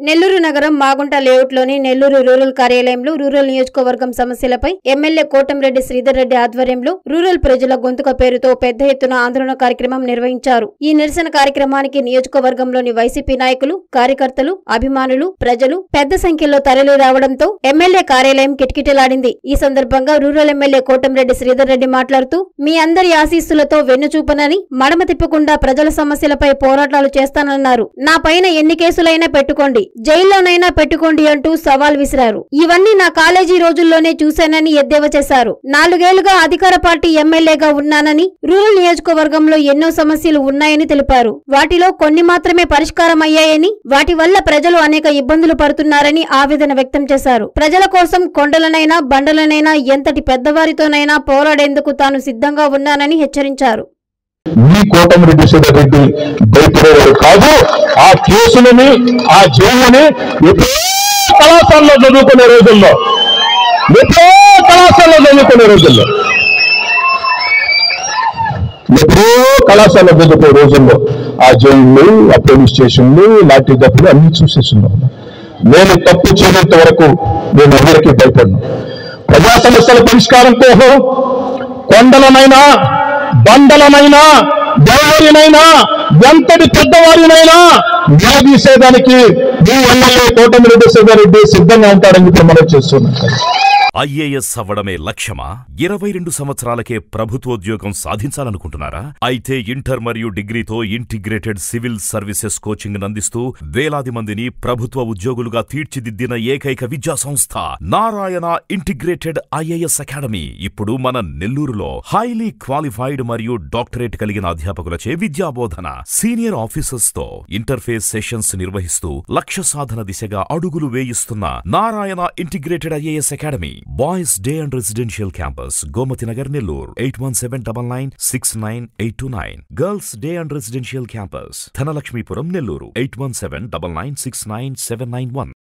నెల్లూరు నగరం మాగుంట లేఅవుట్లోని నెల్లూరు రూరల్ కార్యాలయంలో రూరల్ నియోజకవర్గం సమస్యలపై ఎమ్మెల్యే కోటంరెడ్డి శ్రీధర్ రెడ్డి ఆధ్వర్యంలో రూరల్ ప్రజల గొంతుక పేరుతో పెద్ద ఎత్తున ఆందోళన కార్యక్రమం నిర్వహించారు ఈ నిరసన కార్యక్రమానికి నియోజకవర్గంలోని వైసీపీ నాయకులు కార్యకర్తలు అభిమానులు ప్రజలు పెద్ద సంఖ్యలో తరలి రావడంతో ఎమ్మెల్యే కార్యాలయం కిటకిటలాడింది ఈ సందర్భంగా రూరల్ ఎమ్మెల్యే కోటంరెడ్డి శ్రీధర్ రెడ్డి మాట్లాడుతూ మీ అందరి ఆశీస్సులతో వెన్నుచూపనని మడమ తిప్పకుండా ప్రజల సమస్యలపై పోరాటాలు చేస్తానన్నారు నా పైన ఎన్ని కేసులైనా పెట్టుకోండి జైల్లోనైనా పెట్టుకోండి అంటూ సవాల్ విసిరారు ఇవన్నీ నా కాలేజీ రోజుల్లోనే చూశానని ఎద్దేవా చేశారు నాలుగేళ్లుగా అధికార పార్టీ ఎమ్మెల్యేగా ఉన్నానని రూరల్ నియోజకవర్గంలో ఎన్నో సమస్యలు ఉన్నాయని తెలిపారు వాటిలో కొన్ని మాత్రమే పరిష్కారం అయ్యాయని వాటి వల్ల ప్రజలు అనేక ఇబ్బందులు పడుతున్నారని ఆవేదన వ్యక్తం చేశారు ప్రజల కోసం కొండలనైనా బండలనైనా ఎంతటి పెద్దవారితోనైనా పోరాడేందుకు తాను సిద్ధంగా ఉన్నానని హెచ్చరించారు మీ కోటమిరెడ్డి రెడ్డి భయపడేవారు కాదు ఆ కేసులని ఆ జైలుని ఎప్పుడో కళాశాలలో చదువుకునే రోజుల్లో ఎప్పుడో కళాశాలలో చదువుకునే రోజుల్లో ఎప్పుడో కళాశాలలో చదువుకునే రోజుల్లో ఆ జైళ్ళు ఆ పోలీస్ స్టేషన్లు లాంటి డబ్బులు అన్ని చూసేస్తున్నాం నేను తప్పు చేయనంత వరకు నేను ఎవరికి భయపడను ప్రజా సమస్యల పరిష్కారం కోసం కొండలనైనా బండలనైనా ఎవరినైనా ఎంతటి పెద్దవారినైనా నిలదీసేదానికి మీ ఎమ్మెల్యే కోటమిరెడ్డి రెడ్డి సిద్ధంగా ఉంటాడని చెప్పి మనం చేస్తున్నాం ఐఏఎస్ అవ్వడమే లక్ష్యమా ఇరవై రెండు సంవత్సరాలకే ప్రభుత్వోద్యోగం సాధించాలనుకుంటున్నారా అయితే ఇంటర్ మరియు డిగ్రీతో ఇంటిగ్రేటెడ్ సివిల్ సర్వీసెస్ కోచింగ్ అందిస్తూ వేలాది మందిని ప్రభుత్వ ఉద్యోగులుగా తీర్చిదిద్దిన ఏకైక విద్యా సంస్థ నారాయణ ఇంటిగ్రేటెడ్ ఐఏఎస్ అకాడమీ ఇప్పుడు మన నెల్లూరులో హైలీ క్వాలిఫైడ్ మరియు డాక్టరేట్ కలిగిన అధ్యాపకులచే విద్యాబోధన సీనియర్ ఆఫీసర్స్ తో ఇంటర్ఫేస్ సెషన్స్ నిర్వహిస్తూ లక్ష్య సాధన దిశగా అడుగులు వేయిస్తున్న Narayana integrated IAS academy boys day and residential campus Gomathi Nagar Nellore eight one seven double nine six nine eight two nine girls day and residential campus Dhanalakshmipuram Nellore eight one seven double nine six nine seven nine one